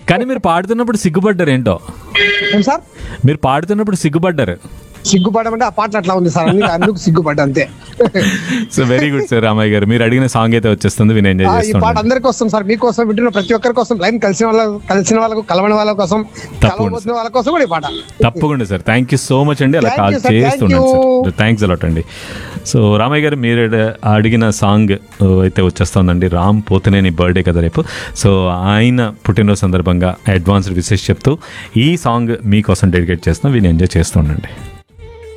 కానీ మీరు పాడుతున్నప్పుడు సిగ్గుపడ్డారు ఏంటో ఏం సార్ మీరు పాడుతున్నప్పుడు సిగ్గుపడ్డారు సిగ్గుపడమంటే ఆ పాటలు అట్లా ఉంది సార్ అందుకు అందుకు సిగ్గుపడ్డా అంతే so very good sir Ramayya garu మీరు అడిగిన సాంగ్ అయితే వచ్చేస్తుంది విని ఎంజాయ్ ఆ, ఈ పాట చేస్తున్నాను అందరి కోసం సార్ మీకోసం వింటున్న ప్రతి ఒక్కరి కోసం లైన్ కలిసిన వాళ్ళ కలిసిన వాళ్ళకు కలవని వాళ్ళ కోసం కలవబోతున్న వాళ్ళ కోసం కూడా ఈ పాట తప్పకుండా sir thank you so much అండి అలా Thank కాల్ you, sir. చేస్తున్నాను Thank sir you. Thanks a lot అండి సో రామయ్య గారు మీరు అడిగిన సాంగ్ అయితే వచ్చేస్తుందండి రామ్ పోతనేని బర్త్డే కదా రేపు సో ఆయన పుట్టినరోజు సందర్భంగా అడ్వాన్స్డ్ విశేష్ చెప్తూ ఈ సాంగ్ మీకోసం డెడికేట్ చేస్తున్నాం విని ఎంజాయ్ చేస్తుండండి